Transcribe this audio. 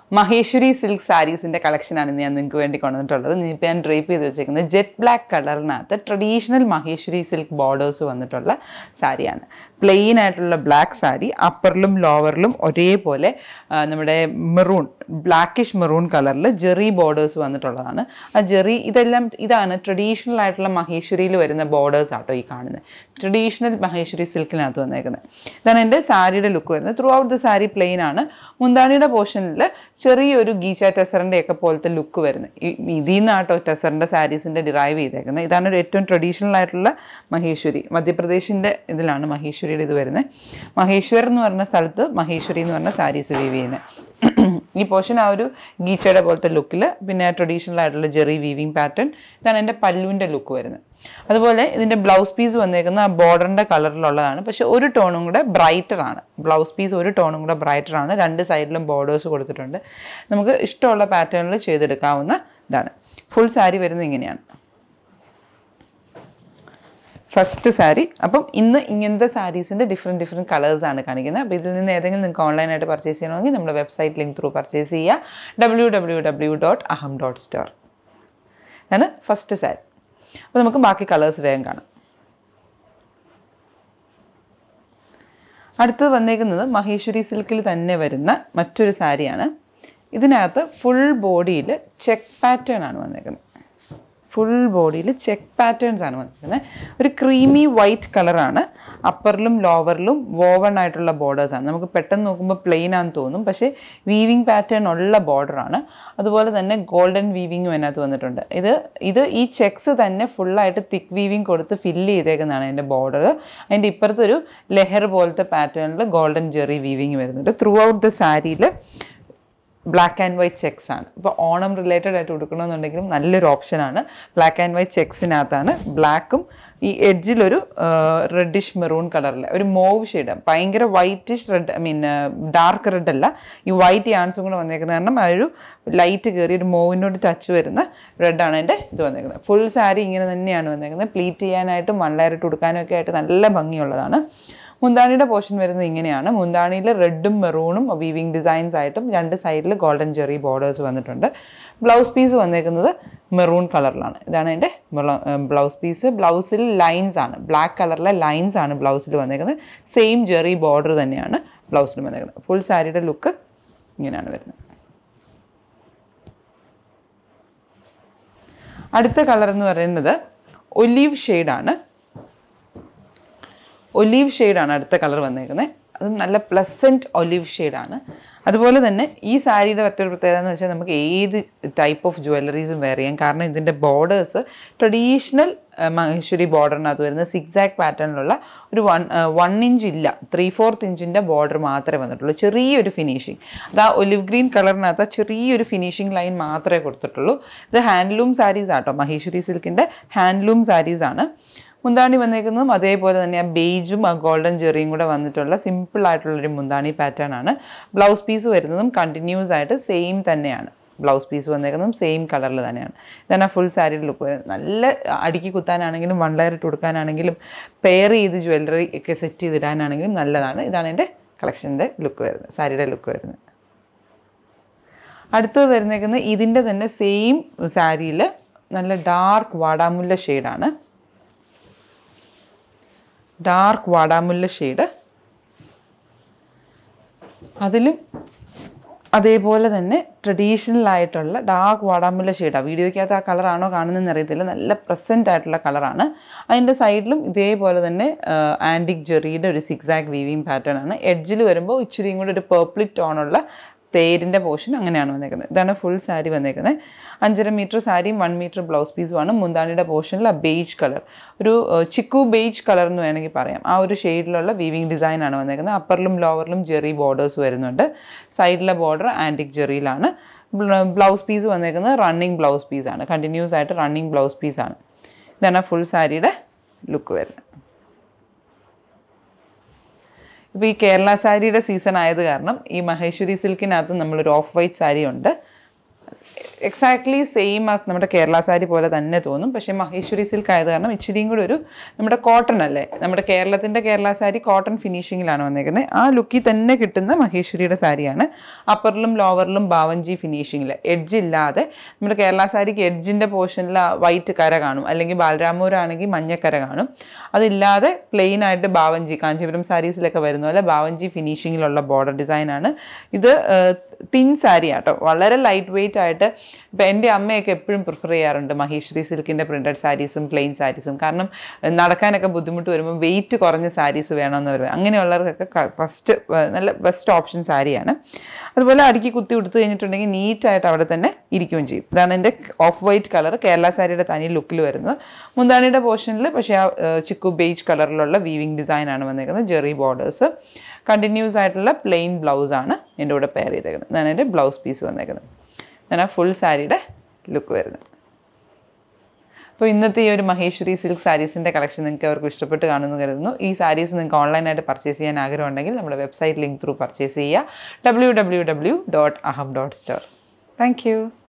Maheshwari silk സാരീസിൻ്റെ കളക്ഷനാണ് ഇന്ന് ഞാൻ നിങ്ങൾക്ക് വേണ്ടി കൊണ്ടുവന്നിട്ടുള്ളത് ഇനിയിപ്പോൾ ഞാൻ ഡ്രേപ്പ് ചെയ്ത് വെച്ചേക്കുന്നത് ജെറ്റ് ബ്ലാക്ക് കളറിനകത്ത് ട്രഡീഷണൽ മഹേശ്വരി സിൽക്ക് ബോർഡേഴ്സ് വന്നിട്ടുള്ള സാരിയാണ് പ്ലെയിൻ ആയിട്ടുള്ള ബ്ലാക്ക് സാരി അപ്പറിലും ലോവറിലും ഒരേപോലെ ആ, നമ്മുടെ മെറൂൺ ബ്ലാക്കിഷ് മെറൂൺ കളറിൽ ജെറി ബോർഡേഴ്സ് വന്നിട്ടുള്ളതാണ് ആ ജെറി ഇതെല്ലാം ഇതാണ് ട്രഡീഷണൽ ആയിട്ടുള്ള മഹേശ്വരിയിൽ വരുന്ന ബോർഡേഴ്സ് ആട്ടോ ഈ കാണുന്നത് ട്രഡീഷണൽ മഹേശ്വരി സിൽക്കിനകത്ത് വന്നേക്കുന്നത് ഇതാണ് എൻ്റെ സാരിയുടെ ലുക്ക് വരുന്നത് throughout the sari plain ആണ് മുന്താണിയുടെ പോർഷനിൽ ചെറിയൊരു ഗീച്ച ടെസറിൻ്റെ ഒക്കെ പോലത്തെ ലുക്ക് വരുന്നത് ഈ ഇതിൽ നിന്നാട്ടോ ടെസറിൻ്റെ സാരീസിൻ്റെ ഡിറൈവ് ചെയ്തേക്കുന്നത് ഇതാണ് ഒരു ഏറ്റവും ട്രഡീഷണൽ ആയിട്ടുള്ള മഹേശ്വരി മധ്യപ്രദേശിൻ്റെ ഇതിലാണ് മഹേശ്വരിയുടെ ഇത് വരുന്നത് മഹേശ്വർ എന്ന് പറഞ്ഞ സ്ഥലത്ത് മഹേശ്വരി എന്ന് പറഞ്ഞ സാരീസ് വീവ് ചെയ്യുന്നത് ഈ പോർഷൻ ആ ഒരു ഗീച്ചയുടെ പോലത്തെ ലുക്കിൽ പിന്നെ ട്രഡീഷണൽ ആയിട്ടുള്ള ജെറി വീവിങ് പാറ്റേൺ ഇതാണ് എൻ്റെ പല്ലുവിൻ്റെ ലുക്ക് വരുന്നത് അതുപോലെ ഇതിൻ്റെ ബ്ലൗസ് പീസ് വന്നേക്കുന്ന ആ ബോർഡറിൻ്റെ കളറിലുള്ളതാണ് പക്ഷെ ഒരു ടോണും കൂടെ ബ്രൈറ്റർ ആണ് ബ്ലൗസ് പീസ് ഒരു ടോണും കൂടെ ബ്രൈറ്റർ ആണ് രണ്ട് സൈഡിലും ബോർഡേഴ്സ് കൊടുത്തിട്ടുണ്ട് നമുക്ക് ഇഷ്ടമുള്ള പാറ്റേണിൽ ചെയ്തെടുക്കാവുന്ന ഇതാണ് ഫുൾ സാരി വരുന്നത് ഇങ്ങനെയാണ് ഫസ്റ്റ് സാരി അപ്പം ഇന്ന് ഇങ്ങനത്തെ സാരീസിൻ്റെ ഡിഫറെൻറ്റ് ഡിഫറെൻറ്റ് കളേഴ്സാണ് കാണിക്കുന്നത് അപ്പോൾ ഇതിൽ നിന്ന് ഏതെങ്കിലും നിങ്ങൾക്ക് ഓൺലൈനായിട്ട് പർച്ചേസ് ചെയ്യണമെങ്കിൽ നമ്മുടെ വെബ്സൈറ്റ് ലിങ്ക് ത്രൂ പർച്ചേസ് ചെയ്യുക W W W dot Aham dot store ഇതാണ് ഫസ്റ്റ് സാരി അപ്പോൾ നമുക്ക് ബാക്കി കളേഴ്സ് വേഗം കാണാം അടുത്തത് വന്നേക്കുന്നത് മഹേശ്വരി സിൽക്കിൽ തന്നെ വരുന്ന മറ്റൊരു സാരിയാണ് ഇതിനകത്ത് ഫുൾ ബോഡിയിൽ ചെക്ക് പാറ്റേൺ ആണ് വന്നേക്കുന്നത് ഫുൾ ബോഡിയിൽ ചെക്ക് പാറ്റേൺസ് ആണ് വന്നിരിക്കുന്നത് ഒരു ക്രീമി വൈറ്റ് കളറാണ് അപ്പറിലും ലോവറിലും വോവൺ ആയിട്ടുള്ള ബോർഡേഴ്സ് ആണ് നമുക്ക് പെട്ടെന്ന് നോക്കുമ്പോൾ പ്ലെയിൻ ആണെന്ന് തോന്നും പക്ഷേ വീവിങ് പാറ്റേൺ ഉള്ള ബോർഡറാണ് അതുപോലെ തന്നെ ഗോൾഡൻ വീവിങ്ങും അതിനകത്ത് വന്നിട്ടുണ്ട് ഇത് ഇത് ഈ ചെക്സ് തന്നെ ഫുള്ളായിട്ട് തിക്ക് വീവിങ് കൊടുത്ത് ഫില്ല് ചെയ്തേക്കുന്നതാണ് അതിൻ്റെ ബോർഡർ അതിൻ്റെ ഇപ്പുറത്തൊരു ലെഹർ പോലത്തെ പാറ്റേണിൽ ഗോൾഡൻ ജെറി വീവിങ് വരുന്നുണ്ട് ത്രൂ ഔട്ട് ദ സാരിയിൽ ബ്ലാക്ക് ആൻഡ് വൈറ്റ് ചെക്സ് ആണ് ഇപ്പോൾ ഓണം റിലേറ്റഡ് ആയിട്ട് കൊടുക്കണമെന്നുണ്ടെങ്കിലും നല്ലൊരു ഓപ്ഷനാണ് ബ്ലാക്ക് ആൻഡ് വൈറ്റ് ചെക്സിനകത്താണ് ബ്ലാക്കും ഈ എഡ്ജിലൊരു റെഡിഷ് മെറൂൺ കളറിൽ ഒരു മോവ് ഷെയ്ഡ് ഭയങ്കര whitish red I mean dark red അല്ല ഈ വൈറ്റ് യാൻസും കൂടെ വന്നേക്കുന്നത് കാരണം ആ ഒരു ലൈറ്റ് കയറി ഒരു മോവിനോട് ടച്ച് വരുന്ന റെഡാണ് എൻ്റെ ഇത് വന്നേക്കുന്നത് ഫുൾ സാരി ഇങ്ങനെ തന്നെയാണ് വന്നേക്കുന്നത് പ്ലീറ്റ് ചെയ്യാനായിട്ടും വൺ ലെയർ ഇട്ട് കൊടുക്കാനും ഒക്കെ ആയിട്ട് നല്ല ഭംഗിയുള്ളതാണ് മുന്താണിയുടെ പോർഷൻ വരുന്നത് ഇങ്ങനെയാണ് മുന്താണിയിൽ റെഡും മെറൂണും വീവിങ് ഡിസൈൻസ് ആയിട്ടും രണ്ട് സൈഡിൽ ഗോൾഡൻ ജെറി ബോർഡേഴ്സ് വന്നിട്ടുണ്ട് ബ്ലൗസ് പീസ് വന്നേക്കുന്നത് മെറൂൺ കളറിലാണ് ഇതാണ് എൻ്റെ ബ്ലൗസ് പീസ് ബ്ലൗസിൽ ലൈൻസ് ആണ് ബ്ലാക്ക് കളറിലെ ലൈൻസ് ആണ് ബ്ലൗസിൽ വന്നേക്കുന്നത് സെയിം ജെറി ബോർഡർ തന്നെയാണ് ബ്ലൗസിൽ വന്നേക്കുന്നത് ഫുൾ സാരിയുടെ ലുക്ക് ഇങ്ങനെയാണ് വരുന്നത് അടുത്ത കളർ എന്ന് പറയുന്നത് ഒലീവ് ഷെയ്ഡാണ് ഒലീവ് ഷെയ്ഡാണ് അടുത്ത കളർ വന്നേക്കുന്നത് അത് നല്ല പ്ലസൻറ്റ് ഒലീവ് ഷെയ്ഡാണ് അതുപോലെ തന്നെ ഈ സാരിയുടെ മറ്റൊരു പ്രത്യേകത എന്ന് വെച്ചാൽ നമുക്ക് ഏത് ടൈപ്പ് ഓഫ് ജ്വല്ലറീസും വെയർ ചെയ്യാം കാരണം ഇതിൻ്റെ ബോർഡേഴ്സ് ട്രഡീഷണൽ മഹേശ്വരി ബോർഡറിനകത്ത് വരുന്ന സിക്സാക് പാറ്റേണിലുള്ള ഒരു വൺ വൺ ഇഞ്ച് ഇല്ല ത്രീ ഫോർത്ത് ഇഞ്ചിൻ്റെ ബോർഡർ മാത്രമേ വന്നിട്ടുള്ളൂ ചെറിയൊരു ഫിനിഷിങ് അത് ആ ഒലിവ് ഗ്രീൻ കളറിനകത്ത് ആ ചെറിയൊരു ഫിനിഷിംഗ് ലൈൻ മാത്രമേ കൊടുത്തിട്ടുള്ളൂ ഇത് ഹാൻഡ്ലൂം സാരീസ് ആട്ടോ മഹേശ്വരി സിൽക്കിൻ്റെ ഹാൻഡ്ലൂം സാരീസ് ആണ് മുന്താണി വന്നേക്കുന്നതും അതേപോലെ തന്നെ ആ ബേജും ആ ഗോൾഡൻ ജെറിയും കൂടെ വന്നിട്ടുള്ള സിമ്പിൾ ആയിട്ടുള്ളൊരു മുന്താണി പാറ്റേൺ ആണ് ബ്ലൗസ് പീസ് വരുന്നതും കണ്ടിന്യൂസ് ആയിട്ട് സെയിം തന്നെയാണ് ബ്ലൗസ് പീസ് വന്നേക്കുന്നതും സെയിം കളറിൽ തന്നെയാണ് ഇതാണ് ആ ഫുൾ സാരിയുടെ ലുക്ക് വരുന്നത് നല്ല അടുക്കി കുത്താനാണെങ്കിലും വൺ ലെയർ ഇട്ട് കൊടുക്കാനാണെങ്കിലും പെയർ ചെയ്ത് ജ്വല്ലറി ഒക്കെ സെറ്റ് ചെയ്തിടാനാണെങ്കിലും നല്ലതാണ് ഇതാണ് എൻ്റെ കളക്ഷൻ്റെ ലുക്ക് വരുന്നത് സാരിയുടെ ലുക്ക് വരുന്നത് അടുത്തത് വരുന്നേക്കുന്നത് ഇതിൻ്റെ തന്നെ സെയിം സാരിയിൽ നല്ല ഡാർക്ക് വാടാമുല്ല ഷെയ്ഡാണ് ഡാർക്ക് വാടാമുല്ല ഷെയ്ഡ് അതിലും അതേപോലെ തന്നെ ട്രഡീഷണൽ ആയിട്ടുള്ള ഡാർക്ക് വാടാമുല്ല ഷെയ്ഡാണ് വീഡിയോയ്ക്കകത്ത് ആ കളറാണോ കാണുന്നതെന്ന് അറിയത്തില്ല നല്ല പ്രസൻറ്റ് ആയിട്ടുള്ള കളറാണ് അതിൻ്റെ സൈഡിലും ഇതേപോലെ തന്നെ ആൻറ്റിക് ജെറിയുടെ ഒരു സിക്സാക് വീവിങ് പാറ്റേൺ ആണ് എഡ്ജിൽ വരുമ്പോൾ ഇച്ചിരിയും കൂടെ ഒരു പേർപ്പിൾ ടോണുള്ള തേരിൻ്റെ പോർഷൻ അങ്ങനെയാണ് വന്നേക്കുന്നത് ഇതാണ് ഫുൾ സാരി വന്നേക്കുന്നത് അഞ്ചര മീറ്റർ സാരിയും വൺ മീറ്റർ ബ്ലൗസ് പീസുമാണ് മുന്താണിയുടെ പോർഷനിൽ ആ ബേജ് കളർ ഒരു ഏഹ്, ചിക്കു ബേജ് കളർ എന്ന് വേണമെങ്കിൽ പറയാം ആ ഒരു ഷെയ്ഡിലുള്ള വീവിങ് ഡിസൈൻ ആണ് വന്നേക്കുന്നത് അപ്പറിലും ലോവറിലും ജെറി ബോർഡേഴ്സ് വരുന്നുണ്ട് സൈഡിലെ ബോർഡർ ആൻറ്റിക് ജെറിയിലാണ് ബ്ലൗസ് പീസ് വന്നേക്കുന്നത് റണ്ണിങ് ബ്ലൗസ് പീസാണ് കണ്ടിന്യൂസ് ആയിട്ട് റണ്ണിങ് ബ്ലൗസ് പീസാണ് ഇതാണ് ഫുൾ സാരിയുടെ ലുക്ക് വരുന്നത് ഇപ്പോൾ ഈ കേരള സാരിയുടെ സീസൺ ആയത് കാരണം ഈ മഹേശ്വരി സിൽക്കിനകത്ത് നമ്മളൊരു ഓഫ് വൈറ്റ് സാരി ഉണ്ട് എക്സാക്ട്ലി സെയിം ആസ് നമ്മുടെ കേരള സാരി പോലെ തന്നെ തോന്നും പക്ഷേ മഹേശ്വരി സിൽക്ക് ആയത് കാരണം ഇച്ചിരിയും കൂടി ഒരു നമ്മുടെ കോട്ടൺ അല്ലേ നമ്മുടെ കേരളത്തിൻ്റെ കേരള സാരി കോട്ടൺ ഫിനിഷിങ്ങിലാണ് വന്നേക്കുന്നത് ആ ലുക്കിൽ തന്നെ കിട്ടുന്ന മഹേശ്വരിയുടെ സാരിയാണ് അപ്പറിലും ലോവറിലും ബാവഞ്ചി ഫിനിഷിങ്ങിൽ എഡ്ജ് ഇല്ലാതെ നമ്മുടെ കേരള സാരിക്ക് എഡ്ജിൻ്റെ പോർഷനിൽ വൈറ്റ് കര കാണും അല്ലെങ്കിൽ ബാലരാമൂരാണെങ്കിൽ മഞ്ഞക്കര കാണും അതില്ലാതെ പ്ലെയിൻ ആയിട്ട് ബാവഞ്ചി കാഞ്ചീപുരം സാരീസിലൊക്കെ വരുന്ന പോലെ ബാവഞ്ചി ഫിനിഷിങ്ങിലുള്ള ബോർഡർ ഡിസൈനാണ് ഇത് തിൻ സാരി ആട്ടോ വളരെ ലൈറ്റ് വെയിറ്റ് ആയിട്ട് ഇപ്പം എൻ്റെ അമ്മയൊക്കെ എപ്പോഴും പ്രിഫർ ചെയ്യാറുണ്ട് മഹേശ്വരി സിൽക്കിൻ്റെ പ്രിൻറ്റഡ് സാരീസും പ്ലെയിൻ സാരീസും കാരണം ഏഹ്, നടക്കാനൊക്കെ ബുദ്ധിമുട്ട് വരുമ്പോൾ വെയിറ്റ് കുറഞ്ഞ സാരീസ് വേണമെന്ന് വരും അങ്ങനെയുള്ളവർക്കൊക്കെ ഫസ്റ്റ് നല്ല ബെസ്റ്റ് ഓപ്ഷൻ സാരിയാണ് അതുപോലെ അടുക്കി കുത്തി കൊടുത്തു കഴിഞ്ഞിട്ടുണ്ടെങ്കിൽ നീറ്റായിട്ട് അവിടെ തന്നെ ഇരിക്കുകയും ചെയ്യും ഇതാണ് എൻ്റെ ഓഫ് വൈറ്റ് കളർ കേരള സാരിയുടെ തനി ലുക്കിൽ വരുന്നത് മുന്താണിയുടെ പോർഷനിൽ പക്ഷേ ആ ഏഹ്, ചിക്കു ബേജ് കളറിലുള്ള വീവിങ് ഡിസൈനാണ് വന്നേക്കുന്നത് ജെറി ബോർഡേഴ്സ് കണ്ടിന്യൂസ് ആയിട്ടുള്ള പ്ലെയിൻ ബ്ലൗസാണ് എൻ്റെ കൂടെ പെയർ ചെയ്തേക്കുന്നത് ഇതാണ് എൻ്റെ ബ്ലൗസ് പീസ് വന്നേക്കുന്നത് ഇതാണ് ഫുൾ സാരിയുടെ ലുക്ക് വരുന്നത് അപ്പോൾ ഇന്നത്തെ ഈ ഒരു മഹേശ്വരി സിൽക്ക് സാരീസിൻ്റെ കളക്ഷൻ നിങ്ങൾക്ക് അവർക്ക് ഇഷ്ടപ്പെട്ട് കാണുമെന്ന് കരുതുന്നു ഈ സാരീസ് നിങ്ങൾക്ക് ഓൺലൈനായിട്ട് പർച്ചേസ് ചെയ്യാൻ ആഗ്രഹമുണ്ടെങ്കിൽ നമ്മുടെ വെബ്സൈറ്റ് ലിങ്ക് ത്രൂ പർച്ചേസ് ചെയ്യുക W W W dot Aham dot store thank U